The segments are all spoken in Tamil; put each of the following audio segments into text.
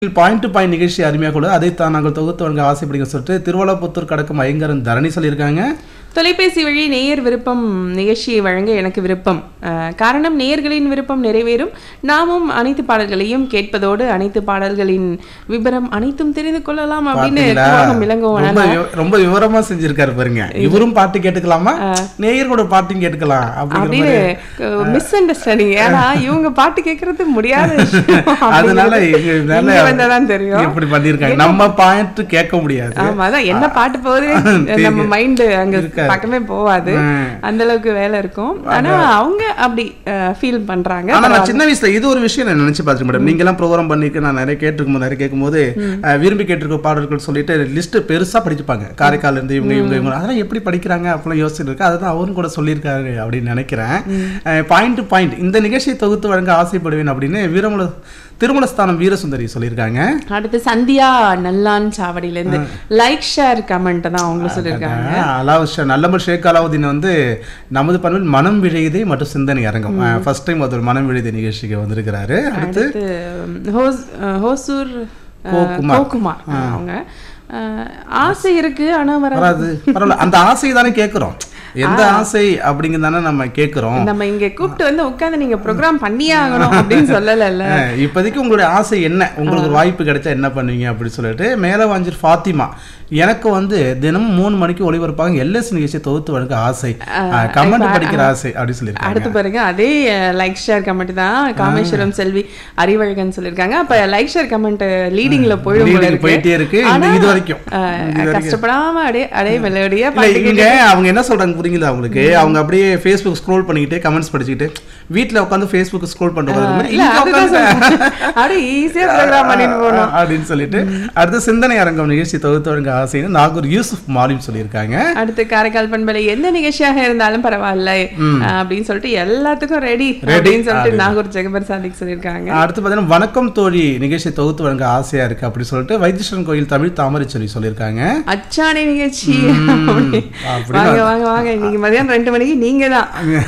பாயிண்ட் டு பாயிண்ட் நிகழ்ச்சி அருமையாக கூட அதைத்தான் நாங்கள் தொகுத்து வழங்க ஆசைப்படுங்க சொல்லிட்டு திருவள்ளப்புத்தூர் கடக்கும் ஐங்கரன் தரணி சொல்லியிருக்காங்க தொலைபேசி வழி நேயர் விருப்பம் நிகழ்ச்சியை வழங்க எனக்கு விருப்பம் அஹ், காரணம் நேயர்களின் விருப்பம் நிறைவேறும் நாமும் அனைத்து பாடல்களையும் கேட்பதோடு அனைத்து பாடல்களின் விபரம் அனைத்தும் தெரிந்து கொள்ளலாம் அப்படின்னு பாத்தீங்களா? கூவாகம் இளங்கோவன் ரொம்ப விவ- ரொம்ப விவரமா செஞ்சிருக்காரு பாருங்க இவரும் பாட்டு கேட்டுக்கலாமா நேயர் கூட பாட்டும் கேட்டுக்கலாம் அப்படிங்கிற அப்படின்னு மிஸ் அண்டர்ஸ்டாண்டிங் ஏன்னா இவங்க பாட்டு கேட்கறது முடியாத விஷயம் அதனால அப்படிங்கிறது இங்க இங்க வந்தாதான் தெரியும் இப்படி பண்ணிருக்காங்க நம்ம பாயிண்ட் கேட்க முடியாது ஆமா அதான் என்ன பாட்டு போகுது நம்ம மைண்ட் அங்க இருக்காது. பக்கமே போவாது ம். அந்த அளவுக்கு வேலை இருக்கும் ஆனா அவங்க அப்படி ஃபீல் பண்றாங்க ஆனா நான் சின்ன வயசுல இது ஒரு விஷயம் நான் நினைச்சு பார்த்துருக்கேன் மேடம் நீங்க எல்லாம் ப்ரோக்ராம் பண்ணிருக்க நான் நிறைய கேட்டிருக்கும் போது நிறைய கேட்கும்போது அஹ், விரும்பி கேட்டிருக்க பாடல்கள் சொல்லிட்டு லிஸ்ட் பெருசா படிச்சுப்பாங்க காரைக்கால் இருந்து இவங்க இவங்க இவங்க அதெல்லாம் எப்படி படிக்கிறாங்க அப்படிலாம் யோசிச்சுட்டு இருக்கு அதுதான் அவரும் கூட சொல்லியிருக்காரு அப்படின்னு நினைக்கிறேன் பாயிண்ட் டு பாயிண்ட் இந்த நிகழ்ச்சியை தொகுத்து வழங்க ஆசைப்படுவேன் அப்படின்னு வீரமல திருமலஸ்தானம் வீரசுந்தரி சொல்லியிருக்காங்க அடுத்து சந்தியா நல்லான் சாவடியில இருந்து லைக் ஷேர் கமெண்ட் தான் அவங்களும் சொல்லியிருக்காங்க அலாவுஷா நல்லமல் ஷேக் அலாவுதீன் வந்து நமது பண்பில் மனம் விழையுதே மற்றும் சிந்தனை அரங்கம் ஃபர்ஸ்ட் டைம் அது ஒரு மனம் விழையுதே நிகழ்ச்சிக்கு வந்திருக்கிறாரு அடுத்து அடுத்து உம், ஹோஸ் அஹ், ஹோசூர் அஹ், கோகுமார். கோகுமார் அவங்க அஹ், ஆசை இருக்கு ஆனா வர வராது பரவாயில்ல அந்த ஆசை தானே கேட்குறோம் எந்த ஆசை அப்படிங்கிறது தானே நம்ம கேட்குறோம் நம்ம இங்க கூப்பிட்டு வந்து உட்கார்ந்து நீங்க ப்ரோக்ராம் பண்ணியே ஆகணும் அப்படின்னு சொல்லல அஹ் இப்போதைக்கு உங்களுடைய ஆசை என்ன உங்களுக்கு ஒரு வாய்ப்பு கிடைச்சா என்ன பண்ணுவீங்க அப்படின்னு சொல்லிட்டு மேலே வாஞ்சிர் ஃபாத்திமா எனக்கு வந்து தினமும் மூணு மணிக்கு ஒளிபரப்பாக எல்எஸ் நிகழ்ச்சி தொகுத்து வழங்க ஆசை கமெண்ட் படிக்கிற ஆசை அப்படின்னு சொல்லியிருக்காங்க அடுத்து பாருங்க அதே லைக் ஷேர் கமெண்ட் தான் காமேஸ்வரம் செல்வி அறிவழகன் சொல்லியிருக்காங்க அப்ப லைக் ஷேர் கமெண்ட் லீடிங்ல போயிடும் போல Leading இருக்கு போயிட்டே இருக்கு இந்த ஆனா, இது வரைக்கும் அஹ், கஷ்டப்படாம அப்படியே அப்படியே மெலோடியா இல்ல இங்க அவங்க என்ன சொல்றாங்க புரியுங்களா அவங்களுக்கு அவங்க அப்படியே ஃபேஸ்புக் ஸ்க்ரோல் பண்ணிக்கிட்டு கமெண்ட்ஸ் படிச்சுக்கிட்டு வீட்ல உட்காந்து ஃபேஸ்புக் ஸ்க்ரோல் பண்றது மாதிரி இல்ல இங்க அதுதான் உட்காந்து சொல்றேன். அப்படியே ஈஸியா ப்ரோக்ராம் பண்ணிட்டு போகணும் அப்படின்னு சொல்லிட்டு அடுத்து சிந்தனை அரங்கம் நிகழ்ச்சி தொகுத்து வழங்க ஆசைன்னு நாகூர் யூசுப் மாலிம் சொல்லியிருக்காங்க அடுத்து காரைக்கால் பண்பலை எந்த நிகழ்ச்சியாக இருந்தாலும் பரவாயில்ல அஹ், அப்படின்னு சொல்லிட்டு எல்லாத்துக்கும் ரெடி அப்படின்னு சொல்லிட்டு நாகூர் ஜெகபர் சாதிக் சொல்லியிருக்காங்க அடுத்து பார்த்தீங்கன்னா வணக்கம் தோழி நிகழ்ச்சி தொகுத்து வழங்க ஆசையா இருக்கு அப்படி சொல்லிட்டு வைத்தீஸ்வரன் கோயில் தமிழ் தாமரை சொல்லி சொல்லியிருக்காங்க அச்சாணி நிகழ்ச்சி அப்படி வாங்க வாங்க வாங்க இன்னைக்கு மதியானம் ரெண்டு மணிக்கு நீங்க தான்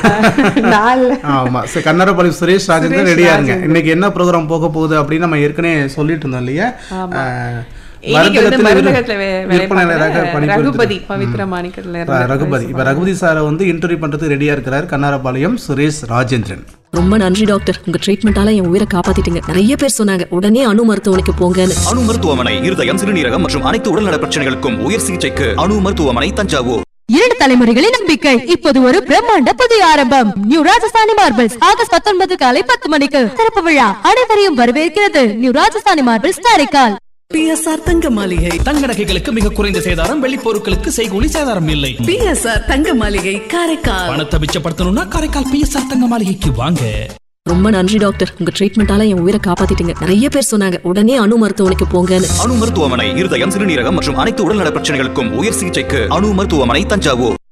நாலு ஆமா சரி கன்னடபாளையம் சுரேஷ் ராஜேந்திரன் சுரேஷ் ரெடியா இருங்க இன்னைக்கு என்ன ப்ரோக்ராம் போக போகுது அப்படின்னு நம்ம ஏற்கனவே சொல்லிட்டு இருந்தோம் இல்லையா அஹ், இன்னைக்கு வந்து மருந்தகத்துல மருந்தகத்துல வே- வேலை விற்பனையாளராக பார்க்கிற பணிபுரிந்து- ரகுபதி பவித்ர மாணிக்கத்துல இப்ப இருந்து ரகுபதி இப்ப ரகுபதி சாரை வந்து இன்டர்வியூ பண்றதுக்கு ரெடியா இருக்கிறார் கன்னாரபாளையம் சுரேஷ் ராஜேந்திரன் ரொம்ப நன்றி டாக்டர் உங்க ட்ரீட்மெண்டால என் உயிரை காப்பாத்திட்டீங்க நிறைய பேர் சொன்னாங்க உடனே அணு மருத்துவமனைக்கு போங்கன்னு அணு மருத்துவமனை இருதயம் சிறுநீரகம் மற்றும் அனைத்து உடல்நல பிரச்சனைகளுக்கும் உயர் சிகிச்சைக்கு அணு மருத்துவமனை தஞ்சாவூர் இரண்டு தலைமுறைகளின் நம்பிக்கை இப்போது ஒரு பிரம்மாண்ட புதிய ஆரம்பம் நியூ ராஜஸ்தானி மார்பிள்ஸ் ஆகஸ்ட் பத்தொன்பது காலை பத்து மணிக்கு திறப்பு விழா அனைவரையும் வரவேற்கிறது new Rajasthani marbles Karaikal PSR தங்க மாளிகை தங்க நகைகளுக்கு மிக குறைந்த சேதாரம் வெள்ளி பொருட்களுக்கு செய்கூலி சேதாரம் இல்லை பிஎஸ்ஆர் தங்க மாளிகை காரைக்கால் பணத்தை மிச்சப்படுத்தணும்னா காரைக்கால் பிஎஸ்ஆர் தங்க மாளிகைக்கு வாங்க ரொம்ப நன்றி டாக்டர் உங்க ட்ரீட்மெண்டால என் உயிரை காப்பாத்திட்டீங்க நிறைய பேர் சொன்னாங்க உடனே அணு மருத்துவமனைக்கு போங்கன்னு அணு மருத்துவமனை இருதயம் சிறுநீரகம் மற்றும் அனைத்து உடல்நல பிரச்சனைகளுக்கும் உயர் சிகிச்சைக்கு அணு மருத்துவமனை தஞ்சாவூர்